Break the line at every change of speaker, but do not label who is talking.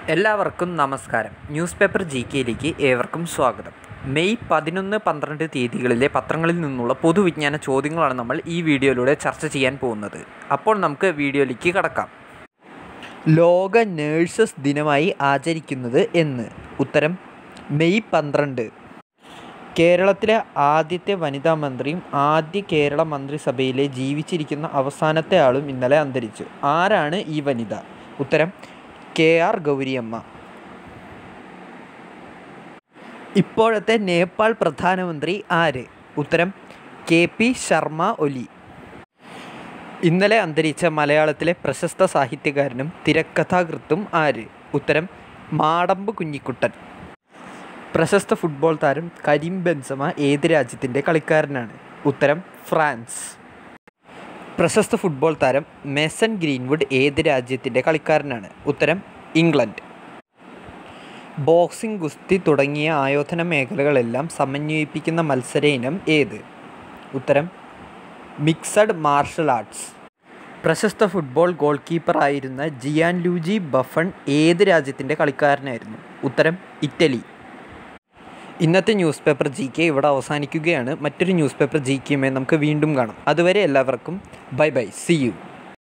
എല്ലാവർക്കും നമസ്കാരം news paper G കെയിലേക്ക് ഏവർക്കും സ്വാഗതം മെയ് പതിനൊന്ന് പന്ത്രണ്ട് തീയതികളിലെ പത്രങ്ങളിൽ നിന്നുള്ള പൊതുവിജ്ഞാന ചോദ്യങ്ങളാണ് നമ്മൾ ഈ വീഡിയോയിലൂടെ ചർച്ച ചെയ്യാൻ പോകുന്നത് അപ്പോൾ നമുക്ക് വീഡിയോയിലേക്ക് കടക്കാം ലോക നേഴ്സസ് ദിനമായി ആചരിക്കുന്നത് എന്ന് ഉത്തരം മെയ് പന്ത്രണ്ട് കേരളത്തിലെ ആദ്യത്തെ വനിതാ മന്ത്രിയും ആദ്യ കേരള മന്ത്രിസഭയിലെ ജീവിച്ചിരിക്കുന്ന അവസാനത്തെ ആളും ഇന്നലെ അന്തരിച്ചു ആരാണ് ഈ വനിത ഉത്തരം കെ ആർ ഗൗരിയമ്മ ഇപ്പോഴത്തെ നേപ്പാൾ പ്രധാനമന്ത്രി ആര് ഉത്തരം കെ പി ശർമ്മ ഒലി ഇന്നലെ അന്തരിച്ച മലയാളത്തിലെ പ്രശസ്ത സാഹിത്യകാരനും തിരക്കഥാകൃത്തും ആര് ഉത്തരം മാടമ്പ് കുഞ്ഞിക്കുട്ടൻ പ്രശസ്ത ഫുട്ബോൾ താരം കരീം ബെൻസമ ഏത് രാജ്യത്തിൻ്റെ കളിക്കാരനാണ് ഉത്തരം ഫ്രാൻസ് പ്രശസ്ത ഫുട്ബോൾ താരം മെസൻ ഗ്രീൻവുഡ് ഏത് രാജ്യത്തിൻ്റെ കളിക്കാരനാണ് ഉത്തരം ഇംഗ്ലണ്ട് ബോക്സിംഗ് ഗുസ്തി തുടങ്ങിയ ആയോധന മേഖലകളെല്ലാം സമന്വയിപ്പിക്കുന്ന മത്സര ഇനം ഏത് ഉത്തരം മിക്സഡ് മാർഷൽ ആർട്സ് പ്രശസ്ത ഫുട്ബോൾ ഗോൾ കീപ്പറായിരുന്ന ജിയാൻ ലൂജി ബഫൺ ഏത് രാജ്യത്തിൻ്റെ കളിക്കാരനായിരുന്നു ഉത്തരം ഇറ്റലി ഇന്നത്തെ ന്യൂസ് പേപ്പർ ജി കെ ഇവിടെ അവസാനിക്കുകയാണ് മറ്റൊരു ന്യൂസ് പേപ്പർ ജി കെയുമായി നമുക്ക് വീണ്ടും കാണാം അതുവരെ എല്ലാവർക്കും ബൈ ബൈ സി യു